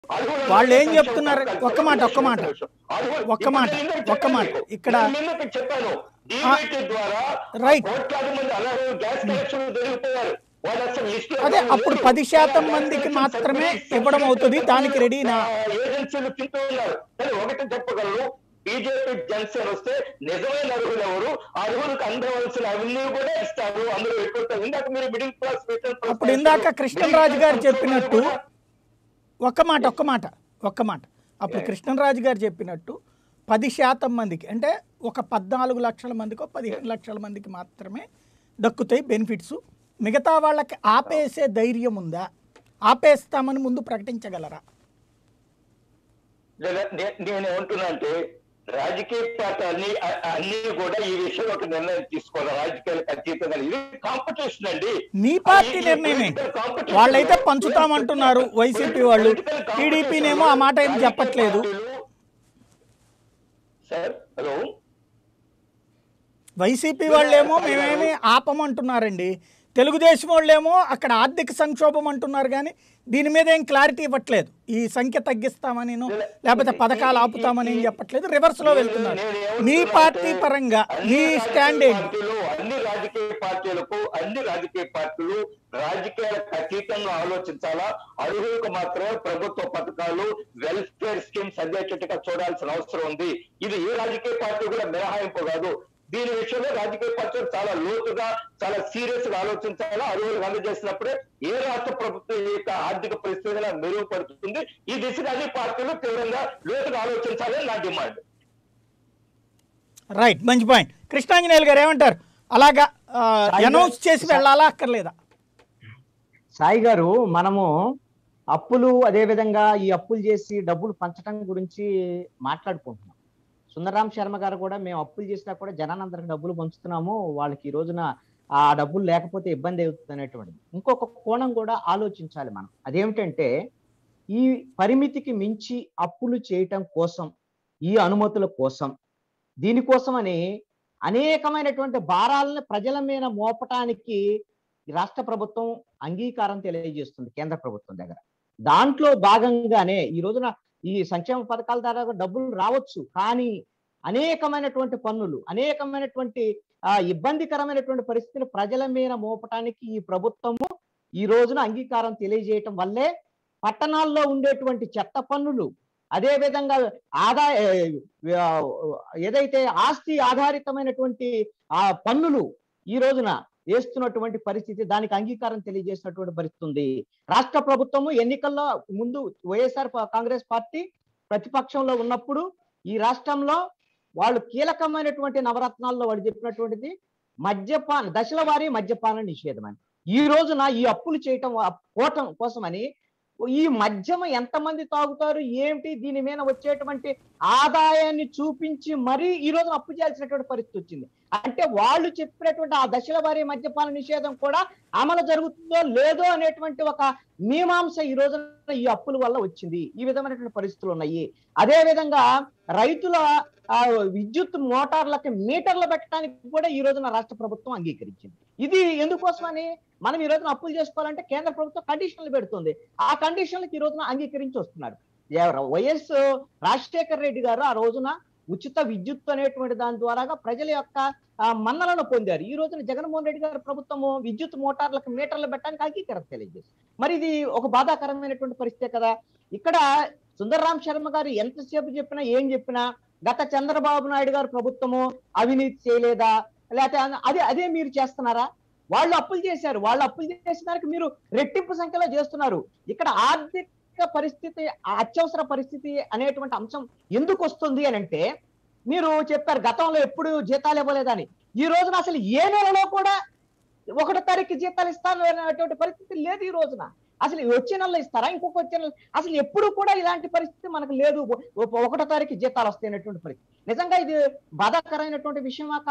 అర్హులను వాళ్ళు ఏం సంక్షేమ చెప్తున్నారు? పథకాలు ఒక్క మాట, ఒక్క మాట. అర్హులు- ఒక్క మాట, ఇప్పుడు నేను ఒక్క మాట. చెప్పాను మీకు. ఇక్కడ- నేను నిన్నటి చెప్పాను DBT ద్వారా రైట్. కోట్లాది మంది అనర్హులు గ్యాస్ కనెక్షన్ దొరికిపోయారు వాళ్ళు అసలు లిస్ట్ అదే, అప్పుడు 10% మందికి మాత్రమే ఇవ్వడం అవుతుంది. దానికి రెడీనా? ఏజెన్సీలు తింటూ ఉన్నారు కానీ ఒకటి చెప్పగలరు బీజేపీ జనసేన వస్తే నిజమైన అర్హులు ఎవరు ఆ అర్హులకు అందవలసిన అవన్నీ కూడా ఇస్తారు అందులో ఎక్కువ ఇందాక మీరు మిడిల్ క్లాస్ అప్పుడు ఇందాక కృష్ణరాజు గారు చెప్పినట్టు ఒక్క మాట ఒక్క మాట ఒక్క మాట అప్పుడు కృష్ణరాజు గారు చెప్పినట్టు పది శాతం మందికి అంటే ఒక పద్నాలుగు లక్షల మందికో పదిహేను లక్షల మందికి మాత్రమే దక్కుతాయి బెనిఫిట్స్ మిగతా వాళ్ళకి ఆపేసే ధైర్యం ఉందా ఆపేస్తామని ముందు ప్రకటించగలరా నేను ఏమంటున్నా అంటే రాజకీయ పార్టీ అన్ని అ- అన్ని కూడా ఈ విషయంలో ఒక నిర్ణయం తీసుకోవాలి రాజకీయాలకు అతీతంగా ఇది కాంపిటీషన్ అండి మీ పార్టీ నిర్ణయమే వాళ్ళైతే పంచుతామంటున్నారు వైసీపీ వాళ్ళు టీడీపీనేమో ఆ మాట ఏం చెప్పట్లేదు సార్ హలో వైసీపీ వాళ్ళేమో మేమేమి ఆపమంటున్నారండి తెలుగుదేశం వాళ్ళేమో అక్కడ ఆర్థిక సంక్షోభం అంటున్నారు కానీ దీని మీద ఏం క్లారిటీ ఇవ్వట్లేదు ఈ సంఖ్య తగ్గిస్తామని లేకపోతే పథకాలు ఆపుతామని ఏం చెప్పట్లేదు రివర్స్ లో వెళ్తున్నారు మీ పార్టీ పరంగా మీ స్టాండ్ ఏంటి పార్టీలు అన్ని రాజకీయ పార్టీలకు అన్ని రాజకీయ పార్టీలు రాజకీయాలకు అతీతంగా ఆలోచించాలా అర్హులకు మాత్రమే ప్రభుత్వ పథకాలు వెల్ఫేర్ స్కీమ్స్ అందేటట్టుగా చూడాల్సిన అవసరం ఉంది ఇది ఏ రాజకీయ పార్టీ కూడా మినహాయింపు కాదు దీని విషయంలో రాజకీయ పార్టీలు చాలా లోతుగా చాలా సీరియస్ గా ఆలోచించాలా అర్హులకు అందజేసినప్పుడే ఏ రాష్ట్ర ప్రభుత్వం యొక్క ఆర్థిక పరిస్థితి మెరుగుపడుతుంది ఈ దిశగా అన్ని పార్టీలు తీవ్రంగా లోతుగా ఆలోచించాలని నా డిమాండ్ రైట్ మంచి పాయింట్ కృష్ణాంజనేయులు గారు ఏమంటారు అలాగా అనౌన్స్ చేసి వెళ్ళాలా అక్కర్లేదా సాయి గారు మనము అప్పులు అదే విధంగా ఈ అప్పులు చేసి డబ్బులు పంచడం గురించి మాట్లాడుకుంటున్నాం సుందరరాం శర్మ గారు కూడా మేము అప్పులు చేసినా కూడా జనానందరికి డబ్బులు పంచుతున్నాము వాళ్ళకి ఈ రోజున ఆ డబ్బులు లేకపోతే ఇబ్బంది అవుతుంది అనేటువంటిది ఇంకొక కోణం కూడా ఆలోచించాలి మనం అదేమిటంటే ఈ పరిమితికి మించి అప్పులు చేయటం కోసం ఈ అనుమతుల కోసం దీనికోసమని అనేకమైనటువంటి భారాలను ప్రజల మీద మోపటానికి ఈ రాష్ట్ర ప్రభుత్వం అంగీకారం తెలియజేస్తుంది కేంద్ర ప్రభుత్వం దగ్గర దాంట్లో భాగంగానే ఈ రోజున ఈ సంక్షేమ పథకాల ద్వారా డబ్బులు రావచ్చు కానీ అనేకమైనటువంటి పన్నులు అనేకమైనటువంటి ఆ ఇబ్బందికరమైనటువంటి పరిస్థితులు ప్రజల మీద మోపటానికి ఈ ప్రభుత్వము ఈ రోజున అంగీకారం తెలియజేయటం వల్లే పట్టణాల్లో ఉండేటువంటి చెత్త పన్నులు అదే విధంగా ఆదాయ ఆ, ఏదైతే ఆస్తి ఆధారితమైనటువంటి ఆ పన్నులు ఈ రోజున వేస్తున్నటువంటి పరిస్థితి దానికి అంగీకారం తెలియజేసినటువంటి పరిస్థితి ఉంది రాష్ట్ర ప్రభుత్వము ఎన్నికల్లో ముందు వైఎస్ఆర్ పా- కాంగ్రెస్ పార్టీ ప్రతిపక్షంలో ఉన్నప్పుడు ఈ రాష్ట్రంలో వాళ్ళు కీలకమైనటువంటి నవరత్నాల్లో వాళ్ళు చెప్పినటువంటిది మద్యపాన దశల వారీ మద్యపాన నిషేధం అని ఈ రోజున ఈ అప్పులు చేయటం ఆ పోవటం కోసమని ఈ మద్యం ఎంతమంది తాగుతారు ఏమిటి దీని మీద వచ్చేటువంటి ఆదాయాన్ని చూపించి మరీ ఈ రోజు అప్పు చేయాల్సినటువంటి పరిస్థితి వచ్చింది అంటే వాళ్ళు చెప్పినటువంటి ఆ దశల వారీ మద్యపాన నిషేధం కూడా అమలు జరుగుతుందో లేదో అనేటువంటి ఒక మీమాంస ఈ రోజున ఈ అప్పుల వల్ల వచ్చింది ఈ విధమైనటువంటి పరిస్థితులు ఉన్నాయి అదే విధంగా రైతుల ఆ, విద్యుత్ మోటార్లకి మీటర్లు పెట్టడానికి కూడా ఈ రోజున రాష్ట్ర ప్రభుత్వం అంగీకరించింది ఇది ఎందుకోసమని మనం ఈ రోజున అప్పులు చేసుకోవాలంటే కేంద్ర ప్రభుత్వం కండిషన్లు పెడుతుంది ఆ కండిషన్లకు ఈ రోజున అంగీకరించి వస్తున్నారు ఎవరు వైఎస్ రాజశేఖర రెడ్డి గారు ఆ రోజున ఉచిత విద్యుత్ అనేటువంటి దాని ద్వారాగా ప్రజల యొక్క ఆ, మన్నలను పొందారు ఈ రోజున జగన్మోహన్ రెడ్డి గారి ప్రభుత్వము విద్యుత్ మోటార్లకు మీటర్లు పెట్టడానికి అంగీకారం తెలియజేస్తుంది మరి ఇది ఒక బాధాకరమైనటువంటి పరిస్థితే కదా ఇక్కడ సుందర్రామ్ శర్మ గారు ఎంతసేపు చెప్పినా ఏం చెప్పినా గత చంద్రబాబు నాయుడు గారు ప్రభుత్వము అవినీతి చేయలేదా లేకపోతే అదే అదే మీరు చేస్తున్నారా వాళ్ళు అప్పులు చేశారు వాళ్ళు అప్పులు చేసిన దానికి మీరు రెట్టింపు సంఖ్యలో చేస్తున్నారు ఇక్కడ ఆర్థిక పరిస్థితి ఆ అత్యవసర పరిస్థితి అనేటువంటి అంశం ఎందుకు వస్తుంది అని అంటే మీరు చెప్పారు గతంలో ఎప్పుడు జీతాలు ఇవ్వలేదని ఈ రోజున అసలు ఏ నెలలో కూడా ఒకటో తారీఖు జీతాలు ఇస్తాను అనేటువంటి పరిస్థితి లేదు ఈ రోజున అసలు వచ్చే నెలలో ఇస్తారా ఇంకొక వచ్చే నెల అసలు ఎప్పుడు కూడా ఇలాంటి పరిస్థితి మనకు లేదు ఒక- ఒకటో తారీఖు జీతాలు వస్తాయి అనేటువంటి పరిస్థితి నిజంగా ఇది బాధాకరమైనటువంటి విషయమా కాదా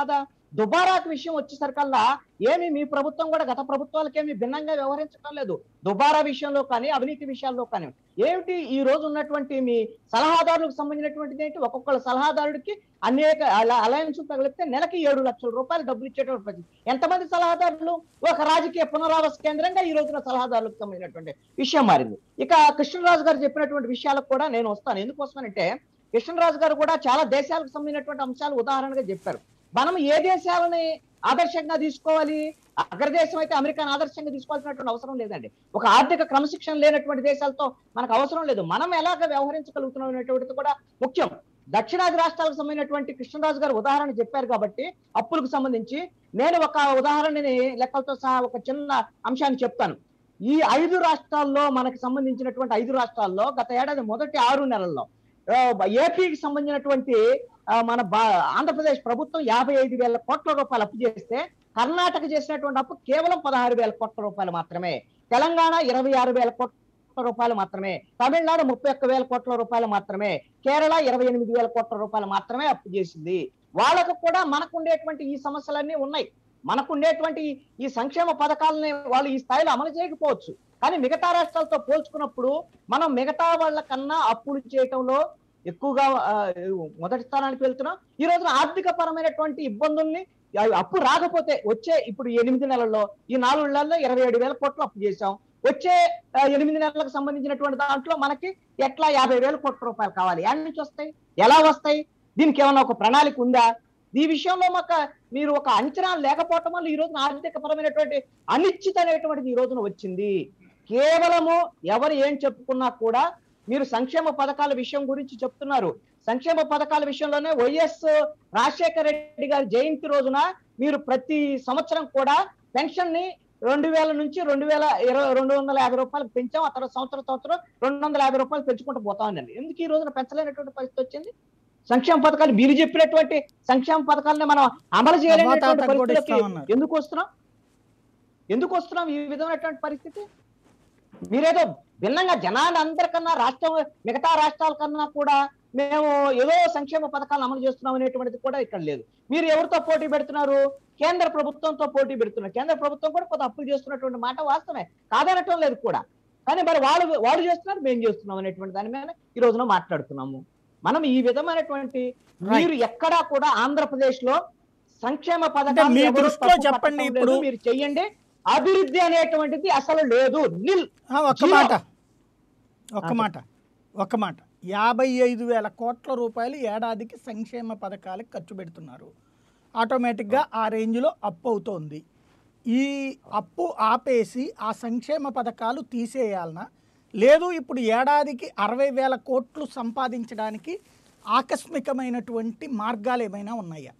దుబారాకు విషయం వచ్చేసరికల్లా ఏమి మీ ప్రభుత్వం కూడా గత ప్రభుత్వాలకు ఏమి భిన్నంగా వ్యవహరించడం లేదు దుబారా విషయంలో కానీ అవినీతి విషయాల్లో కానీ ఏమిటి ఈ రోజు ఉన్నటువంటి మీ సలహాదారులకు సంబంధించినటువంటిది ఏంటి ఒక్కొక్కళ్ళ సలహాదారుడికి అనేక అలయన్స్ తగిలిస్తే నెలకి ఏడు లక్షల రూపాయలు డబ్బులు ఇచ్చేటువంటి పరిస్థితి ఎంతమంది సలహాదారులు ఒక రాజకీయ పునరావాస కేంద్రంగా ఈ రోజున సలహాదారులకు సంబంధించినటువంటి విషయం మారింది ఇక కృష్ణరాజు గారు చెప్పినటువంటి విషయాలకు కూడా నేను వస్తాను ఎందుకోసమనంటే కృష్ణరాజు గారు కూడా చాలా దేశాలకు సంబంధించినటువంటి అంశాలు ఉదాహరణగా చెప్పారు మనం ఏ దేశాలని ఆదర్శంగా తీసుకోవాలి అగ్రదేశం అయితే అమెరికాను ఆదర్శంగా తీసుకోవాల్సినటువంటి అవసరం లేదండి ఒక ఆర్థిక క్రమశిక్షణ లేనటువంటి దేశాలతో మనకు అవసరం లేదు మనం ఎలాగ వ్యవహరించగలుగుతున్నాం అనేటువంటిది కూడా ముఖ్యం దక్షిణాది రాష్ట్రాలకు సంబంధించినటువంటి కృష్ణరాజు గారు ఉదాహరణ చెప్పారు కాబట్టి అప్పులకు సంబంధించి నేను ఒక ఉదాహరణని లెక్కలతో సహా ఒక చిన్న అంశాన్ని చెప్తాను ఈ ఐదు రాష్ట్రాల్లో మనకి సంబంధించినటువంటి ఐదు రాష్ట్రాల్లో గత ఏడాది మొదటి ఆరు నెలల్లో ఆ, ఏపీకి సంబంధించినటువంటి ఆ, మన బా- ఆంధ్రప్రదేశ్ ప్రభుత్వం యాభై ఐదు వేల కోట్ల రూపాయలు అప్పు చేస్తే కర్ణాటక చేసినటువంటి అప్పు కేవలం పదహారు వేల కోట్ల రూపాయలు మాత్రమే తెలంగాణ ఇరవై ఆరు వేల కోట్ల రూపాయలు మాత్రమే తమిళనాడు ముప్పై ఒక్క వేల కోట్ల రూపాయలు మాత్రమే కేరళ ఇరవై ఎనిమిది వేల కోట్ల రూపాయలు మాత్రమే అప్పు చేసింది వాళ్ళకు కూడా మనకు ఉండేటువంటి ఈ సమస్యలన్నీ ఉన్నాయి మనకు ఉండేటువంటి ఈ- ఈ సంక్షేమ పథకాలని వాళ్ళు ఈ స్థాయిలో అమలు చేయకపోవచ్చు కానీ మిగతా రాష్ట్రాలతో పోల్చుకున్నప్పుడు మనం మిగతా వాళ్ళ కన్నా అప్పులు చేయటంలో ఎక్కువగా ఆ, మొదటి స్థానానికి వెళ్తున్నాం ఈ రోజున ఆర్థిక పరమైనటువంటి ఇబ్బందుల్ని ఆ, అప్పు రాకపోతే వచ్చే ఇప్పుడు ఎనిమిది నెలల్లో ఈ నాలుగు నెలల్లో ఇరవై ఏడు వేల కోట్లు అప్పు చేశాం వచ్చే ఆ, ఎనిమిది నెలలకు సంబంధించినటువంటి దాంట్లో మనకి ఎట్లా యాభై వేల కోట్ల రూపాయలు కావాలి ఎక్కడి నుంచి వస్తాయి ఎలా వస్తాయి దీనికి ఏమైనా ఒక ప్రణాళిక ఉందా ఈ విషయంలో మాకు మీరు ఒక అంచనా లేకపోవటం వల్ల ఈ రోజున ఆర్థిక పరమైనటువంటి అనిశ్చిత అనేటువంటిది ఈ రోజున వచ్చింది కేవలము ఎవరు ఏం చెప్పుకున్నా కూడా మీరు సంక్షేమ పథకాల విషయం గురించి చెప్తున్నారు సంక్షేమ పథకాల విషయంలోనే వైఎస్ రాజశేఖర రెడ్డి గారి జయంతి రోజున మీరు ప్రతి సంవత్సరం కూడా పెన్షన్ ని రెండు వేల నుంచి రెండు వేల ఇరవై రెండు వందల యాభై రూపాయలకు పెంచాం ఆ తర్వాత సంవత్సరం సంవత్సరం రెండు వందల యాభై రూపాయలు పెంచుకుంటూ పోతా ఉందండి ఎందుకు ఈ రోజున పెంచలేనటువంటి పరిస్థితి వచ్చింది సంక్షేమ పథకాలు మీరు చెప్పినటువంటి సంక్షేమ పథకాలని మనం అమలు చేయలేనటువంటి అవ్వాతాతకు కూడా పరిస్థితికి ఇస్తామన్నారు. ఎందుకు వస్తున్నాం ఎందుకు వస్తున్నాం ఈ విధమైనటువంటి పరిస్థితి మీరేదో భిన్నంగా జనాలు అందరికన్నా రాష్ట్రం మిగతా రాష్ట్రాల కన్నా కూడా మేము ఏదో సంక్షేమ పథకాలు అమలు చేస్తున్నాం అనేటువంటిది కూడా ఇక్కడ లేదు మీరు ఎవరితో పోటీ పెడుతున్నారు కేంద్ర ప్రభుత్వంతో పోటీ పెడుతున్నారు కేంద్ర ప్రభుత్వం కూడా కొంత అప్పులు చేస్తున్నటువంటి మాట వాస్తవమే కాదనటం లేదు కూడా కానీ మరి వాళ్ళు వాళ్ళు చేస్తున్నారు మేము చేస్తున్నాం అనేటువంటి దాని మీద ఈ రోజున మాట్లాడుతున్నాము మనం ఈ విధమైనటువంటి మీరు ఎక్కడా కూడా ఆంధ్రప్రదేశ్ లో సంక్షేమ పథకాలు మీ ఎవరు దృష్టిలో తప్పు చెప్పండి పట్టడం ఇప్పుడు. లేదు, మీరు చెయ్యండి అభివృద్ధి అనేటువంటిది అసలు లేదు నిల్ ఆ, ఒక్క జీరో. మాట ఒక్క ఆ, మాట ఒక్క మాట యాభై ఐదు వేల కోట్ల రూపాయలు ఏడాదికి సంక్షేమ పథకాలకు ఖర్చు పెడుతున్నారు ఆటోమేటిక్గా ఆ రేంజ్లో అప్పు అవుతోంది ఈ అప్పు ఆపేసి ఆ సంక్షేమ పథకాలు తీసేయాలనా లేదు ఇప్పుడు ఏడాదికి అరవై వేల కోట్లు సంపాదించడానికి ఆకస్మికమైనటువంటి మార్గాలు ఏమైనా ఉన్నాయా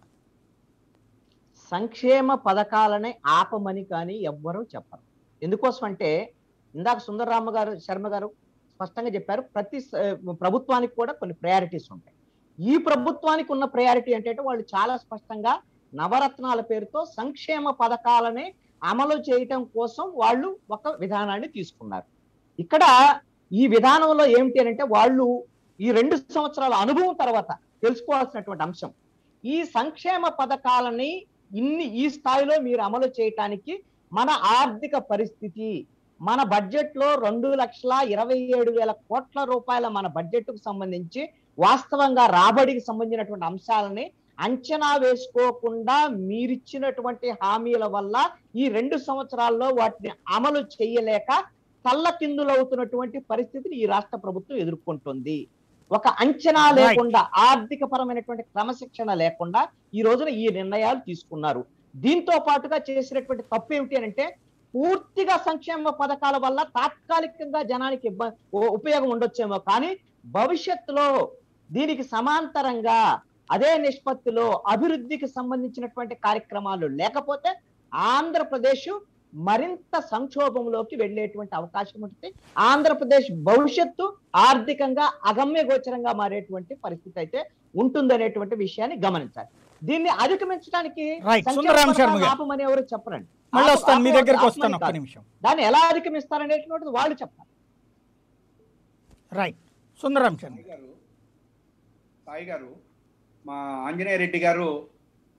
సంక్షేమ పథకాలని ఆపమని కానీ ఎవ్వరూ చెప్పరు ఎందుకోసం అంటే ఇందాక సుందరరామ గారు శర్మ గారు స్పష్టంగా చెప్పారు ప్రతి స- ప్రభుత్వానికి కూడా కొన్ని ప్రయారిటీస్ ఉంటాయి ఈ ప్రభుత్వానికి ఉన్న ప్రయారిటీ ఏంటంటే వాళ్ళు చాలా స్పష్టంగా నవరత్నాల పేరుతో సంక్షేమ పథకాలని అమలు చేయటం కోసం వాళ్ళు ఒక విధానాన్ని తీసుకున్నారు ఇక్కడ ఈ విధానంలో ఏమిటి అని అంటే వాళ్ళు ఈ రెండు సంవత్సరాల అనుభవం తర్వాత తెలుసుకోవాల్సినటువంటి అంశం ఈ సంక్షేమ పథకాలని ఇన్ని ఈ స్థాయిలో మీరు అమలు చేయటానికి మన ఆర్థిక పరిస్థితి మన బడ్జెట్ లో రెండు లక్షల ఇరవై ఏడు వేల కోట్ల రూపాయల మన బడ్జెట్ కు సంబంధించి వాస్తవంగా రాబడికి సంబంధించినటువంటి అంశాలని అంచనా వేసుకోకుండా మీరిచ్చినటువంటి హామీల వల్ల ఈ రెండు సంవత్సరాల్లో వాటిని అమలు చేయలేక తల్లకిందులవుతున్నటువంటి పరిస్థితిని ఈ రాష్ట్ర ప్రభుత్వం ఎదుర్కొంటుంది ఒక అంచనా Right. లేకుండా ఆర్థిక పరమైనటువంటి క్రమశిక్షణ లేకుండా ఈ రోజున ఈ నిర్ణయాలు తీసుకున్నారు దీంతో పాటుగా చేసినటువంటి తప్పు ఏమిటి అని అంటే పూర్తిగా సంక్షేమ పథకాల వల్ల తాత్కాలికంగా జనానికి ఇబ్బ- ఉ- ఉపయోగం ఉండొచ్చేమో కానీ భవిష్యత్తులో దీనికి సమాంతరంగా అదే నిష్పత్తిలో అభివృద్ధికి సంబంధించినటువంటి కార్యక్రమాలు లేకపోతే ఆంధ్రప్రదేశ్ మరింత సంక్షోభంలోకి వెళ్ళేటువంటి అవకాశం ఉంటుంది ఆంధ్రప్రదేశ్ భవిష్యత్తు ఆర్థికంగా అగమ్య గోచరంగా మారేటువంటి పరిస్థితి అయితే ఉంటుందనేటువంటి విషయాన్ని గమనించాలి దీన్ని అధిగమించడానికి Right. సంక్షేమ సుందరరామ శర్మ పథకాలను గారు. ఆపమని ఎవరు చెప్పరండి మళ్ళీ ఆపు- వస్తాను మీ ఆపు- దగ్గరకు ఆపమని వస్తాను ఒక్క కాదు. నిమిషం దాన్ని ఎలా అధిగమిస్తారనేటువంటిది వాళ్ళు చెప్తారు రైట్ సుందరం శర్మ సాయి గారు సాయి గారు మా ఆంజనేయ రెడ్డి గారు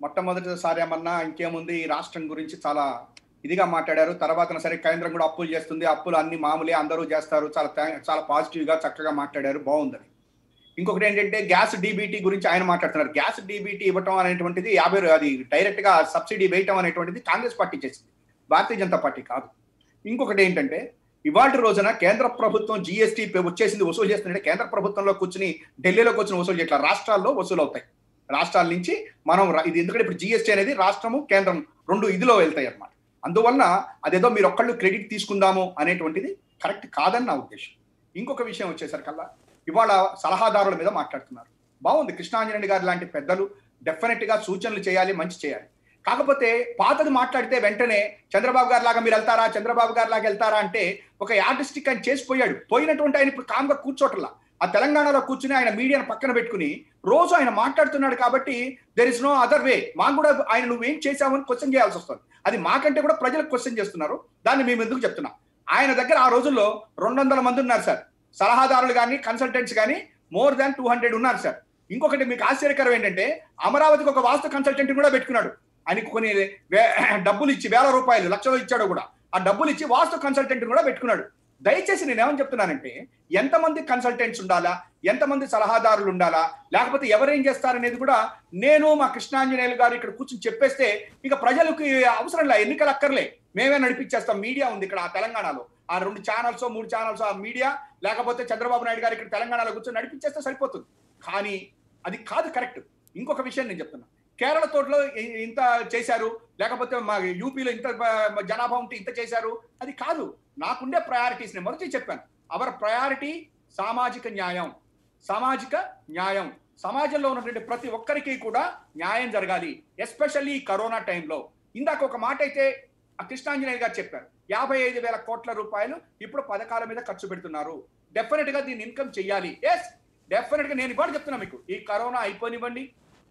మొట్టమొదటిసారి ఏమన్నా ఇంకేముంది ఈ రాష్ట్రం గురించి చాలా ఇదిగా మాట్లాడారు తర్వాత సరే కేంద్రం కూడా అప్పులు చేస్తుంది అప్పులు అన్ని మామూలే అందరూ చేస్తారు చాలా థ్యాంక్- చాలా పాజిటివ్ గా చక్కగా మాట్లాడారు బాగుందని ఇంకొకటి ఏంటంటే గ్యాస్ డీబీటీ గురించి ఆయన మాట్లాడుతున్నారు గ్యాస్ డీబీటీ ఇవ్వటం అనేటువంటిది యాభై రూ- అది డైరెక్ట్ గా సబ్సిడీ వేయటం అనేటువంటిది కాంగ్రెస్ పార్టీ చేసింది భారతీయ జనతా పార్టీ కాదు ఇంకొకటి ఏంటంటే ఇవాళ రోజున కేంద్ర ప్రభుత్వం జిఎస్టీ వచ్చేసింది వసూలు చేస్తుందంటే కేంద్ర ప్రభుత్వంలో కూర్చుని ఢిల్లీలో కూర్చుని వసూలు చేయట్లా రాష్ట్రాల్లో వసూలు అవుతాయి రాష్ట్రాల నుంచి మనం రా- ఇది ఎందుకంటే ఇప్పుడు జిఎస్టీ అనేది రాష్ట్రము కేంద్రం రెండు ఇదిలో వెళ్తాయి అన్నమాట అందువలన అదేదో మీరు ఒక్కళ్ళు క్రెడిట్ తీసుకుందాము అనేటువంటిది కరెక్ట్ కాదని నా ఉద్దేశం ఇంకొక విషయం వచ్చేసరికల్లా ఇవాళ సలహాదారుల మీద మాట్లాడుతున్నారు బాగుంది కృష్ణాంజనేయులు గారు లాంటి పెద్దలు డెఫినెట్ గా సూచనలు చేయాలి మంచి చేయాలి కాకపోతే పాతది మాట్లాడితే వెంటనే చంద్రబాబు గారి లాగా మీరు వెళ్తారా చంద్రబాబు గారి లాగా వెళ్తారా అంటే ఒక యార్టిస్టిక్ ఆయన చేసిపోయాడు పోయినటువంటి ఆయన ఇప్పుడు కామ్గా కూర్చోటల్లా ఆ తెలంగాణలో కూర్చుని ఆయన మీడియాను పక్కన పెట్టుకుని రోజు ఆయన మాట్లాడుతున్నాడు కాబట్టి there is no other way మాకు కూడా ఆయన నువ్వేం చేశావని క్వశ్చన్ చేయాల్సి వస్తుంది అది మాకంటే కూడా ప్రజలకు క్వశ్చన్ చేస్తున్నారు దాన్ని మేము ఎందుకు చెప్తున్నాం ఆయన దగ్గర ఆ రోజుల్లో రెండు వందల మంది ఉన్నారు సార్ సలహాదారులు కానీ కన్సల్టెంట్స్ కానీ మోర్ దాన్ టూ హండ్రెడ్ ఉన్నారు సార్ ఇంకొకటి మీకు ఆశ్చర్యకరం ఏంటంటే అమరావతికి ఒక వాస్తు కన్సల్టెంట్ కూడా పెట్టుకున్నాడు ఆయనకు కొన్ని వే- డబ్బులు ఇచ్చి వేల రూపాయలు లక్షలు ఇచ్చాడు కూడా ఆ డబ్బులు ఇచ్చి వాస్తు కన్సల్టెంట్ కూడా పెట్టుకున్నాడు దయచేసి నేను ఏమని చెప్తున్నానంటే ఎంతమంది కన్సల్టెంట్స్ ఉండాలా ఎంతమంది సలహాదారులు ఉండాలా లేకపోతే ఎవరేం చేస్తారనేది కూడా నేను మా కృష్ణాంజనేయులు గారు ఇక్కడ కూర్చొని చెప్పేస్తే ఇక ప్రజలకు అవసరం లే ఎన్నికలు అక్కర్లే మేమే నడిపించేస్తాం మీడియా ఉంది ఇక్కడ ఆ తెలంగాణలో ఆ రెండు ఛానల్స్ మూడు ఛానల్స్ ఆ మీడియా లేకపోతే చంద్రబాబు నాయుడు గారు ఇక్కడ తెలంగాణలో కూర్చొని నడిపించేస్తే సరిపోతుంది కానీ అది కాదు కరెక్ట్ ఇంకొక విషయం నేను చెప్తున్నా కేరళ తోటలో ఇ- ఇంత చేశారు లేకపోతే మా యూపీలో ఇంత బ- జనాభా ఉంటే ఇంత చేశారు అది కాదు నాకుండే ప్రయారిటీస్ నేను మొదటి చెప్పాను అవర్ ప్రయారిటీ సామాజిక న్యాయం సామాజిక న్యాయం సమాజంలో ఉన్నటువంటి ప్రతి ఒక్కరికి కూడా న్యాయం జరగాలి ఎస్పెషల్లీ ఈ కరోనా టైంలో ఇందాక ఒక మాట అయితే ఆ కృష్ణాంజనేయ గారు చెప్పారు యాభై ఐదు వేల కోట్ల రూపాయలు ఇప్పుడు పథకాల మీద ఖర్చు పెడుతున్నారు డెఫినెట్ గా దీన్ని ఇన్కమ్ చెయ్యాలి ఎస్ డెఫినెట్ గా నేను ఇవాళ చెప్తున్నా మీకు ఈ కరోనా అయిపోనివ్వండి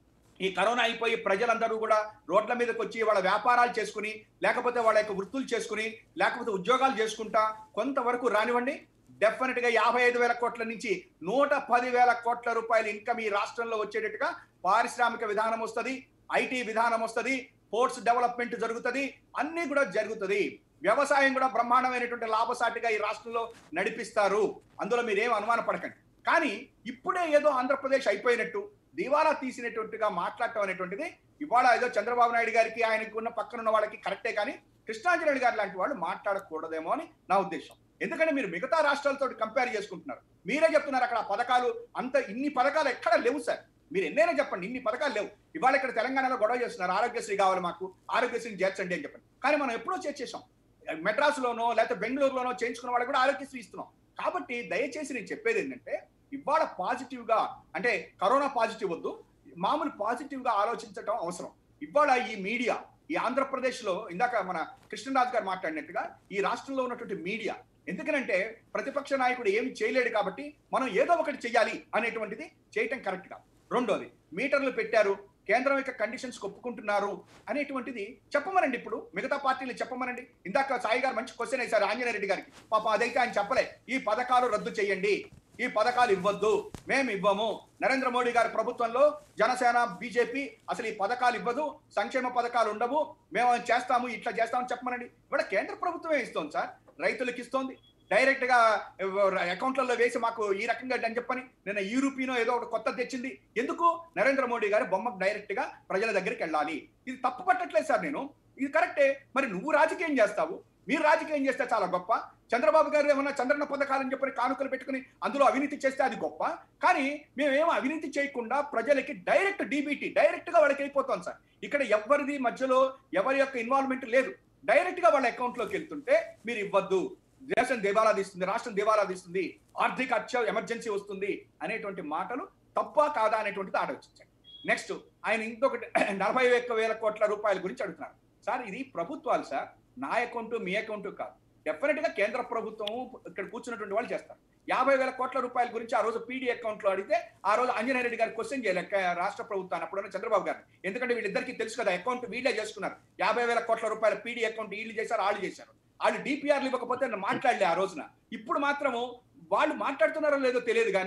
ఈ కరోనా అయిపోయి ప్రజలందరూ కూడా రోడ్ల మీదకి వచ్చి వాళ్ళ వ్యాపారాలు చేసుకుని లేకపోతే వాళ్ళ యొక్క వృత్తులు చేసుకుని లేకపోతే ఉద్యోగాలు చేసుకుంటా కొంతవరకు రానివ్వండి డెఫినెట్ గా యాభై ఐదు వేల కోట్ల నుంచి నూట పది వేల కోట్ల రూపాయల ఇన్కమ్ ఈ రాష్ట్రంలో వచ్చేటట్టుగా పారిశ్రామిక విధానం వస్తుంది ఐటీ విధానం వస్తుంది పోర్ట్స్ డెవలప్మెంట్ జరుగుతుంది అన్ని కూడా జరుగుతుంది వ్యవసాయం కూడా బ్రహ్మాండమైనటువంటి లాభసాటిగా ఈ రాష్ట్రంలో నడిపిస్తారు అందులో మీరేం అనుమాన పడకండి కానీ ఇప్పుడే ఏదో ఆంధ్రప్రదేశ్ అయిపోయినట్టు దివాలా తీసినటువంటిగా మాట్లాడటం అనేటువంటిది ఇవాళ ఏదో చంద్రబాబు నాయుడు గారికి ఆయనకు ఉన్న పక్కన ఉన్న వాళ్ళకి కరెక్టే కానీ కృష్ణాంజనేయుడు గారు లాంటి వాళ్ళు మాట్లాడకూడదేమో అని నా ఉద్దేశం ఎందుకంటే మీరు మిగతా రాష్ట్రాలతో కంపేర్ చేసుకుంటున్నారు మీరే చెప్తున్నారు అక్కడ ఆ పథకాలు అంత ఇన్ని పథకాలు ఎక్కడ లేవు సార్ మీరు ఎన్నైనా చెప్పండి ఇన్ని పథకాలు లేవు ఇవాళ ఇక్కడ తెలంగాణలో గొడవ చేస్తున్నారు ఆరోగ్యశ్రీ కావాలి మాకు ఆరోగ్యశ్రీని చేర్చండి అని చెప్పండి కానీ మనం ఎప్పుడో చేర్చేసాం మెడ్రాస్లోనో లేకపోతే బెంగళూరులోనో చేయించుకున్న వాళ్ళకి కూడా ఆరోగ్యశ్రీ ఇస్తున్నాం కాబట్టి దయచేసి నేను చెప్పేది ఏంటంటే ఇవాళ పాజిటివ్ గా అంటే కరోనా పాజిటివ్ వద్దు మామూలు పాజిటివ్ గా ఆలోచించడం అవసరం ఇవాళ ఈ మీడియా ఈ ఆంధ్రప్రదేశ్ లో ఇందాక మన కృష్ణరాజు గారు మాట్లాడినట్టుగా ఈ రాష్ట్రంలో ఉన్నటువంటి మీడియా ఎందుకనంటే ప్రతిపక్ష నాయకుడు ఏమి చేయలేడు కాబట్టి మనం ఏదో ఒకటి చెయ్యాలి అనేటువంటిది చేయటం కరెక్ట్ కాదు రెండోది మీటర్లు పెట్టారు కేంద్రం యొక్క కండిషన్స్ ఒప్పుకుంటున్నారు అనేటువంటిది చెప్పమనండి ఇప్పుడు మిగతా పార్టీలు చెప్పమనండి ఇందాక సాయి గారు మంచి క్వశ్చన్ వేశారు ఆంజనేయ రెడ్డి గారికి పాప అదైతే ఆయన చెప్పలే ఈ పథకాలు రద్దు చేయండి ఈ పథకాలు ఇవ్వద్దు మేము ఇవ్వము నరేంద్ర మోడీ గారి ప్రభుత్వంలో జనసేన బీజేపీ అసలు ఈ పథకాలు ఇవ్వదు సంక్షేమ పథకాలు ఉండవు మేము అది చేస్తాము ఇట్లా చేస్తామని చెప్పమనండి ఇవాళ కేంద్ర ప్రభుత్వమే ఇస్తోంది సార్ రైతులకు ఇస్తోంది డైరెక్ట్ గా అకౌంట్లలో వేసి మాకు ఈ రకంగా అని చెప్పని నిన్న యూరోపియనో ఏదో ఒకటి కొత్త తెచ్చింది ఎందుకు నరేంద్ర మోడీ గారి బొమ్మకు డైరెక్ట్ గా ప్రజల దగ్గరికి వెళ్ళాలి ఇది తప్పు పట్టట్లేదు సార్ నేను ఇది కరెక్టే మరి నువ్వు రాజకీయం చేస్తావు మీరు రాజకీయం చేస్తే చాలా గొప్ప చంద్రబాబు గారు ఏమన్నా చంద్రన్న పథకాలని చెప్పని కానుకలు పెట్టుకుని అందులో అవినీతి చేస్తే అది గొప్ప కానీ మేమేమో అవినీతి చేయకుండా ప్రజలకి డైరెక్ట్ డీబీటీ డైరెక్ట్ గా వాళ్ళకి వెళ్ళిపోతాం సార్ ఇక్కడ ఎవరిది మధ్యలో ఎవరి యొక్క ఇన్వాల్వ్మెంట్ లేదు డైరెక్ట్ గా వాళ్ళ అకౌంట్ లోకి వెళ్తుంటే మీరు ఇవ్వద్దు దేశం దివాలా తీస్తుంది రాష్ట్రం దివాలా తీస్తుంది ఆర్థిక అత్య ఎమర్జెన్సీ వస్తుంది అనేటువంటి మాటలు తప్ప కాదా అనేటువంటిది ఆలోచించండి నెక్స్ట్ ఆయన ఇంకొకటి నలభై ఒక్క వేల కోట్ల రూపాయల గురించి అడుగుతున్నారు సార్ ఇది ప్రభుత్వాలు సార్ నా అకౌంట్ మీ అకౌంట్ కాదు డెఫినెట్ గా కేంద్ర ప్రభుత్వం ఇక్కడ కూర్చున్నటువంటి వాళ్ళు చేస్తారు యాభై వేల కోట్ల రూపాయల గురించి ఆ రోజు పీడీ అకౌంట్ లో అడిగితే ఆ రోజు అంజనేయ రెడ్డి గారు క్వశ్చన్ చేయలేక రాష్ట్ర ప్రభుత్వాన్ని అప్పుడున్న చంద్రబాబు గారు ఎందుకంటే వీళ్ళిద్దరికి తెలుసు కదా అకౌంట్ వీళ్ళే చేసుకున్నారు యాభై వేల కోట్ల రూపాయల పీడీ అకౌంట్ వీళ్ళు చేశారు వాళ్ళు చేశారు వాళ్ళు డిపిఆర్లు ఇవ్వకపోతే నేను మాట్లాడలే ఆ రోజున ఇప్పుడు మాత్రము వాళ్ళు మాట్లాడుతున్నారో లేదో తెలియదు కానీ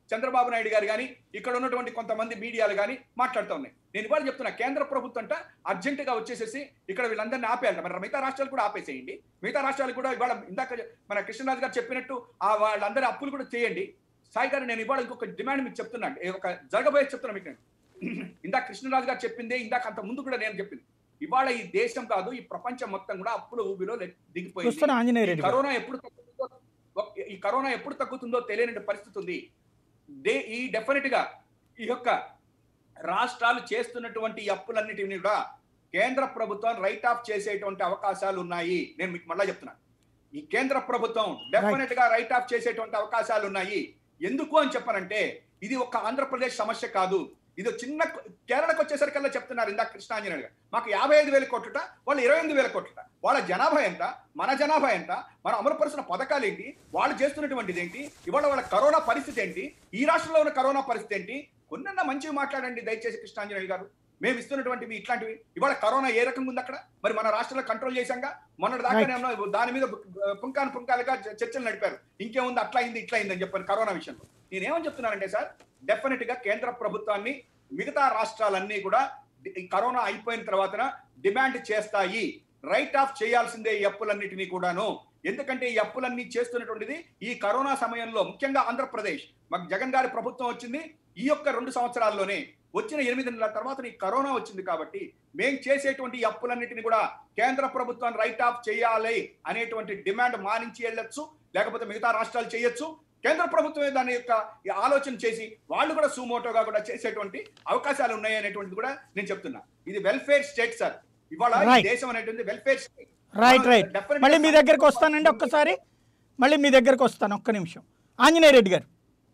చంద్రబాబు నాయుడు గారు కానీ ఇక్కడ ఉన్నటువంటి కొంతమంది మీడియాలు కానీ మాట్లాడుతూ ఉన్నాయి నేను ఇవాళ చెప్తున్నా కేంద్ర ప్రభుత్వం అంట అర్జెంట్ గా వచ్చేసేసి ఇక్కడ వీళ్ళందరినీ ఆపేయాలి మరి మిగతా రాష్ట్రాలు కూడా ఆపేసేయండి మిగతా రాష్ట్రాలు కూడా ఇవాళ ఇందాక మన కృష్ణరాజు గారు చెప్పినట్టు ఆ వాళ్ళందరి అప్పులు కూడా చేయండి సాయి గారు నేను ఇవాళ ఇంకొక డిమాండ్ మీకు చెప్తున్నాను ఏ ఒక జరగబోయే చెప్తున్నా మీకు నేను ఇందాక కృష్ణరాజు గారు చెప్పిందే ఇందాక అంత ముందు కూడా నేను చెప్పింది ఇవాళ ఈ దేశం కాదు ఈ ప్రపంచం మొత్తం కూడా అప్పుల ఊబిలో లె- దిగిపోయింది చూస్తున్న ఆంజనేయ ఈ రెడ్డి గారు. కరోనా ఎప్పుడు తగ్గుతుందో ఒక్- ఈ కరోనా ఎప్పుడు తగ్గుతుందో తెలియని పరిస్థితి ఉంది దే ఈ డెఫినెట్ గా ఈ యొక్క రాష్ట్రాలు చేస్తున్నటువంటి ఈ అప్పులన్నిటిని కూడా కేంద్ర ప్రభుత్వం రైట్ ఆఫ్ చేసేటువంటి అవకాశాలు ఉన్నాయి నేను మీకు మళ్ళా చెప్తున్నాను ఈ కేంద్ర ప్రభుత్వం డెఫినెట్ గా రైట్ ఆఫ్ చేసేటువంటి అవకాశాలు ఉన్నాయి ఎందుకు అని చెప్పారంటే ఇది ఒక ఆంధ్రప్రదేశ్ సమస్య కాదు ఇది ఒక చిన్న కేరళకు వచ్చేసరికల్లా చెప్తున్నారు ఇందాక కృష్ణాంజనేయులు గారు మాకు యాభై ఐదు వేల కోట్లట వాళ్ళు ఇరవై ఎనిమిది వేల కోట్లట వాళ్ళ జనాభా ఎంత మన జనాభా ఎంత మనం అమలుపరుస్తున్న పథకాలు ఏంటి వాళ్ళు చేస్తున్నటువంటిది ఏంటి ఇవాళ వాళ్ళ కరోనా పరిస్థితి ఏంటి ఈ రాష్ట్రంలో ఉన్న కరోనా పరిస్థితి ఏంటి కొన్నన్నా మంచిగా మాట్లాడండి దయచేసి కృష్ణాంజనేయులు గారు మేము ఇస్తున్నటువంటివి ఇట్లాంటివి ఇవాళ కరోనా ఏ రకంగా ఉంది అక్కడ మరి మన రాష్ట్రంలో కంట్రోల్ చేశాంగా మొన్న దాకానే ఉన్న- దాని మీద పుంకాను పుంకాలుగా చ- చర్చలు నడిపారు ఇంకేముంది అట్లా అయింది ఇట్లా అయింది అని చెప్పాను కరోనా విషయంలో నేనేమని చెప్తున్నానంటే సార్ డెఫినెట్ గా కేంద్ర ప్రభుత్వాన్ని మిగతా రాష్ట్రాలన్నీ కూడా ఈ కరోనా అయిపోయిన తర్వాత డిమాండ్ చేస్తాయి రైట్ ఆఫ్ చేయాల్సిందే ఈ అప్పులన్నిటినీ కూడాను ఎందుకంటే ఈ అప్పులన్నీ చేస్తున్నటువంటిది ఈ కరోనా సమయంలో ముఖ్యంగా ఆంధ్రప్రదేశ్ మాకు జగన్ గారి ప్రభుత్వం వచ్చింది ఈ యొక్క రెండు సంవత్సరాల్లోనే వచ్చిన ఎనిమిది నెలల తర్వాత ఈ కరోనా వచ్చింది కాబట్టి మేం చేసేటువంటి ఈ అప్పులన్నిటిని కూడా కేంద్ర ప్రభుత్వం రైట్ ఆఫ్ చేయాలి అనేటువంటి డిమాండ్ మానించి వెళ్ళొచ్చు లేకపోతే మిగతా రాష్ట్రాలు చేయొచ్చు కేంద్ర ప్రభుత్వమే దాని యొక్క ఈ ఆలోచన చేసి వాళ్ళు కూడా సుమోటోగా కూడా చేసేటువంటి అవకాశాలు ఉన్నాయి అనేటువంటిది కూడా నేను చెప్తున్నా ఇది వెల్ఫేర్ స్టేట్ సార్ ఇవాళ ఈ Right. దేశం అనేటువంటి welfare state right right Definitely మళ్ళీ మీ దగ్గరకు వస్తానండి ఒక్కసారి మళ్ళీ మీ దగ్గరకు వస్తాను ఒక్క నిమిషం ఆంజనేయ రెడ్డి గారు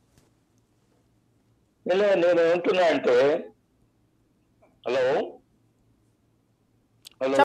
నేను నేను ఏమంటున్నా అంటే హలో హలో